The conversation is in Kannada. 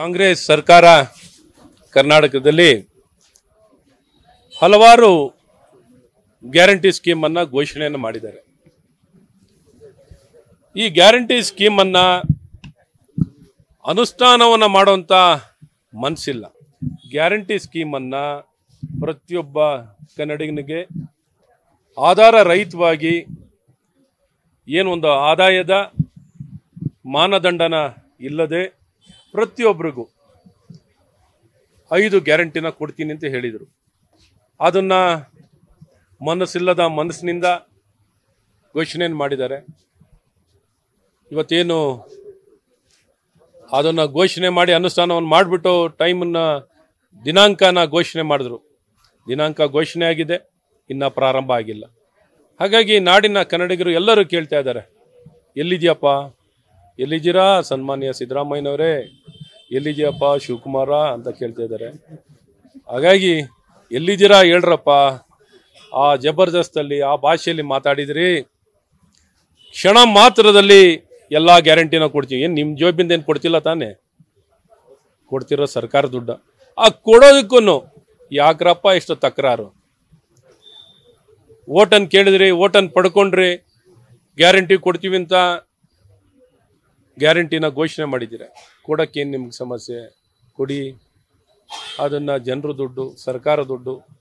ಕಾಂಗ್ರೆಸ್ ಸರ್ಕಾರ ಕರ್ನಾಟಕದಲ್ಲಿ ಹಲವಾರು ಗ್ಯಾರಂಟಿ ಸ್ಕೀಮನ್ನು ಘೋಷಣೆಯನ್ನು ಮಾಡಿದ್ದಾರೆ ಈ ಗ್ಯಾರಂಟಿ ಸ್ಕೀಮನ್ನು ಅನುಷ್ಠಾನವನ್ನು ಮಾಡುವಂಥ ಮನಸ್ಸಿಲ್ಲ ಗ್ಯಾರಂಟಿ ಸ್ಕೀಮನ್ನು ಪ್ರತಿಯೊಬ್ಬ ಕನ್ನಡಿಗನಿಗೆ ಆಧಾರ ರಹಿತವಾಗಿ ಏನೊಂದು ಆದಾಯದ ಮಾನದಂಡನ ಇಲ್ಲದೆ ಪ್ರತಿಯೊಬ್ಬರಿಗೂ ಐದು ಗ್ಯಾರಂಟಿನ ಕೊಡ್ತೀನಿ ಅಂತ ಹೇಳಿದರು ಅದನ್ನು ಮನಸ್ಸಿಲ್ಲದ ಮನಸ್ಸಿನಿಂದ ಘೋಷಣೆಯನ್ನು ಮಾಡಿದ್ದಾರೆ ಇವತ್ತೇನು ಅದನ್ನು ಘೋಷಣೆ ಮಾಡಿ ಅನುಷ್ಠಾನವನ್ನು ಮಾಡಿಬಿಟ್ಟು ಟೈಮನ್ನು ದಿನಾಂಕನ ಘೋಷಣೆ ಮಾಡಿದ್ರು ದಿನಾಂಕ ಘೋಷಣೆ ಆಗಿದೆ ಇನ್ನು ಪ್ರಾರಂಭ ಆಗಿಲ್ಲ ಹಾಗಾಗಿ ನಾಡಿನ ಕನ್ನಡಿಗರು ಎಲ್ಲರೂ ಕೇಳ್ತಾ ಇದ್ದಾರೆ ಎಲ್ಲಿದೆಯಪ್ಪ ಎಲ್ಲಿದ್ದೀರಾ ಸನ್ಮಾನ್ಯ ಸಿದ್ದರಾಮಯ್ಯನವರೇ ಎಲ್ಲಿದೆಯಪ್ಪ ಶಿವಕುಮಾರ ಅಂತ ಕೇಳ್ತಾ ಇದ್ದಾರೆ ಹಾಗಾಗಿ ಎಲ್ಲಿದ್ದೀರಾ ಹೇಳ್ರಪ್ಪ ಆ ಜಬರ್ದಸ್ತಲ್ಲಿ ಆ ಭಾಷೆಯಲ್ಲಿ ಮಾತಾಡಿದ್ರಿ ಕ್ಷಣ ಮಾತ್ರದಲ್ಲಿ ಎಲ್ಲ ಗ್ಯಾರಂಟಿನ ಕೊಡ್ತೀವಿ ಏನು ನಿಮ್ಮ ಜೋಬಿಂದ ಏನು ಕೊಡ್ತಿಲ್ಲ ತಾನೇ ಕೊಡ್ತಿರೋ ಸರ್ಕಾರ ದುಡ್ಡು ಆ ಕೊಡೋದಕ್ಕೂ ಯಾಕ್ರಪ್ಪ ಇಷ್ಟು ತಕರಾರು ಓಟನ್ ಕೇಳಿದ್ರಿ ಓಟನ್ ಪಡ್ಕೊಂಡ್ರಿ ಗ್ಯಾರಂಟಿ ಕೊಡ್ತೀವಿ ಅಂತ ಗ್ಯಾರಂಟಿನ ಘೋಷಣೆ ಮಾಡಿದ್ದೀರ ಕೊಡೋಕ್ಕೇನು ನಿಮ್ಗೆ ಸಮಸ್ಯೆ ಕೊಡಿ ಅದನ್ನು ಜನರ ದುಡ್ಡು ಸರ್ಕಾರ ದುಡ್ಡು